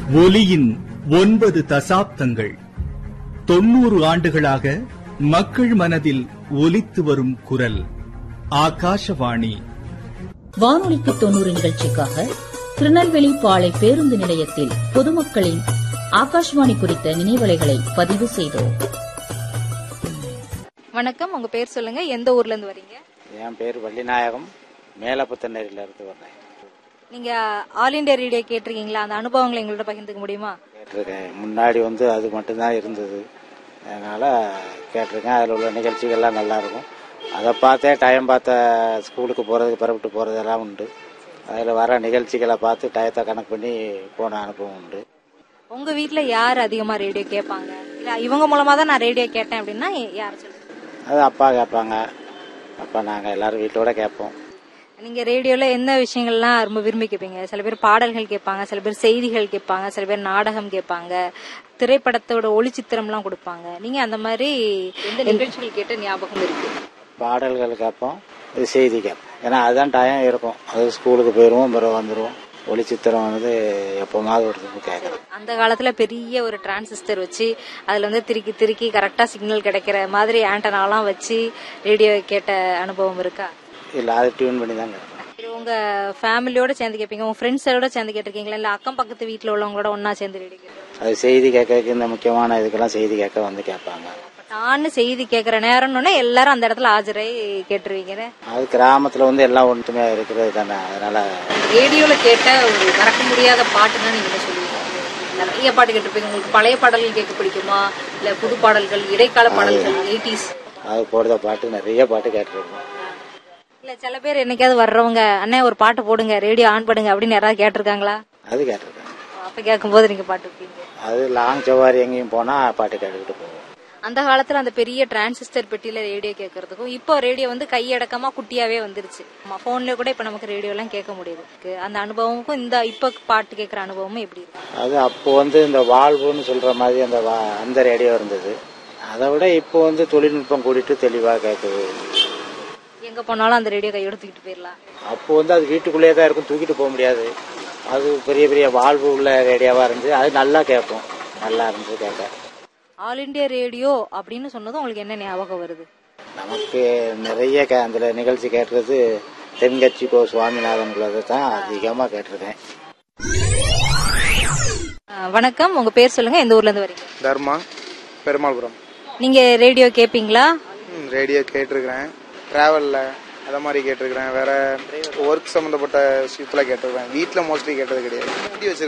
ஒலியின் ஒன்பது தசாப்தங்கள் தொன்னூறு ஆண்டுகளாக மக்கள் மனதில் ஒலித்து வரும் குரல் ஆகாஷவாணி வானொலிக்கு தொண்ணூறு நிகழ்ச்சிக்காக திருநெல்வேலி பாளை பேருந்து நிலையத்தில் பொதுமக்களின் ஆகாஷ்வாணி குறித்த நினைவலைகளை பதிவு செய்தோம் வணக்கம் உங்க பேர் சொல்லுங்க எந்த ஊர்ல இருந்து வரீங்க என் பேர் வள்ளிநாயகம் மேலப்புத்தநேரில இருந்து வர்றேன் நீங்க ஆல் இண்டியா ரேடியோ கேட்டிருக்கீங்களா அந்த அனுபவங்களை எங்களோட பகிர்ந்துக்க முடியுமா கேட்டிருக்கேன் முன்னாடி வந்து அது மட்டும்தான் இருந்தது அதனால கேட்டிருக்கேன் அதில் உள்ள நிகழ்ச்சிகள்லாம் நல்லா இருக்கும் அதை பார்த்தே டைம் பார்த்த ஸ்கூலுக்கு போகிறதுக்கு புறப்பட்டு போகிறதெல்லாம் உண்டு அதில் வர நிகழ்ச்சிகளை பார்த்து டயத்தை கணக்கு பண்ணி போன அனுபவம் உண்டு உங்க வீட்ல யார் அதிகமா ரேடியோ கேட்பாங்க இல்ல இவங்க மூலமா தான் நான் ரேடியோ கேட்டேன் அப்படின்னா யார் சொல்லுங்க அது அப்பா கேட்பாங்க அப்பா நாங்கள் எல்லாரும் வீட்டோட கேட்போம் நீங்க ரேடியோல என்ன விஷயங்கள்லாம் ரொம்ப விரும்பி கேட்பீங்க சில பேர் பாடல்கள் கேட்பாங்க சில பேர் செய்திகள் கேட்பாங்க சில பேர் நாடகம் கேட்பாங்க திரைப்படத்தோட ஒளிச்சித்திரம்லாம் கொடுப்பாங்க நீங்க அந்த மாதிரி எந்த நிகழ்ச்சிகள் கேட்ட ஞாபகம் இருக்கு பாடல்கள் கேட்போம் இது செய்தி கேட்போம் ஏன்னா அதுதான் டைம் இருக்கும் அது ஸ்கூலுக்கு போயிடுவோம் பிறகு வந்துடுவோம் ஒளிச்சித்திரம் வந்து எப்போமாவது ஒரு திரும்ப கேட்குறேன் அந்த காலத்துல பெரிய ஒரு டிரான்சிஸ்டர் வச்சு அதுல வந்து திருக்கி திருக்கி கரெக்டா சிக்னல் கிடைக்கிற மாதிரி ஆண்டனாலாம் வச்சு ரேடியோ கேட்ட அனுபவம் இருக்கா இல்லை அதை டியூன் பண்ணி தான் கேட்பேன் சரி, உங்க ஃபேமிலியோட சேர்ந்து கேட்பீங்க உங்க ஃப்ரெண்ட்ஸோட சேர்ந்து கேட்டிருக்கீங்களா இல்ல அக்கம் பக்கத்து வீட்ல உள்ளவங்களோட ஒன்னா சேர்ந்து ரேடியோ கேட்பீங்க அது செய்தி கேட்க இந்த முக்கியமான இதுக்கெல்லாம் செய்தி கேட்க வந்து கேட்பாங்க நான் செய்தி கேட்கிற நேரம்னு எல்லாரும் அந்த இடத்துல ஆஜராகி கேட்டுருவீங்க அது கிராமத்தில் வந்து எல்லாம் ஒன்றுமே இருக்கிறது தானே அதனால ரேடியோல கேட்ட ஒரு மறக்க முடியாத பாட்டுன்னா நீங்க என்ன சொல்லுவீங்க நிறைய பாட்டு கேட்டிருப்பீங்க உங்களுக்கு பழைய பாடல்கள் கேட்க பிடிக்குமா இல்ல புது பாடல்கள் இடைக்கால பாடல்கள் எயிட்டிஸ் அது போடுற பாட்டு நிறைய பாட்டு கேட்டிருக்கோம் இல்ல சில பேர் என்னைக்காவது வர்றவங்க அண்ணே ஒரு பாட்டு போடுங்க ரேடியோ ஆன் பண்ணுங்க அப்படின்னு யாராவது கேட்டிருக்காங்களா அது கேட்டிருக்கேன் அப்ப கேட்கும்போது நீங்க பாட்டு இருப்பீங்க அது லாங் சவாரி எங்கேயும் போனால் பாட்டு கேட்டுக்கிட்டு போவோம் அந்த காலத்துல அந்த பெரிய டிரான்சிஸ்டர் பெட்டியில ரேடியோ கேட்கறதுக்கும் இப்போ ரேடியோ வந்து கையடக்கமா குட்டியாவே வந்துருச்சு போன்ல கூட இப்ப நமக்கு ரேடியோ எல்லாம் கேட்க முடியுது அந்த அனுபவமுக்கும் இந்த இப்ப பாட்டு கேட்கற அனுபவமும் எப்படி இருக்கு அது அப்போ வந்து இந்த வாழ்வுன்னு சொல்கிற மாதிரி அந்த வா- அந்த ரேடியோ இருந்தது அதை விட இப்போ வந்து தொழில்நுட்பம் கூட்டிட்டு தெளிவாக கேட்குது எங்க போனாலும் அந்த ரேடியோ கையோட தூக்கிட்டு போயிடலாம் அப்போ வந்து அது வீட்டுக்குள்ளேயே தான் இருக்கும் தூக்கிட்டு போக முடியாது அது பெரிய பெரிய வாழ்வு உள்ள ரேடியோவாக இருந்துச்சு அது நல்லா கேட்கும் நல்லா இருந்தது கேட்க ஆல் இண்டியா ரேடியோ அப்படின்னு சொன்னதும் உங்களுக்கு என்ன ஞாபகம் வருது நமக்கு நிறைய கே அந்த நிகழ்ச்சி கேட்டுறது தென்கட்சி கோ சுவாமிநாதன் உள்ளதை தான் அதிகமாக கேட்டிருக்கேன் அஹ், வணக்கம் உங்க பேர் சொல்லுங்க எந்த ஊர்ல இருந்து வரீங்க தர்மா பெருமாள்புரம் நீங்க ரேடியோ கேப்பீங்களா ம், ரேடியோ கேட்டிருக்கிறேன் டிராவலில் அதை மாதிரி கேட்டிருக்கிறேன் வேற ஒர்க் சம்மந்தப்பட்ட விஷயத்தில் கேட்டிருக்கிறேன் வீட்டில் மோஸ்ட்லி கேட்டது கிடையாது வண்டி வச்சிருக்கேன்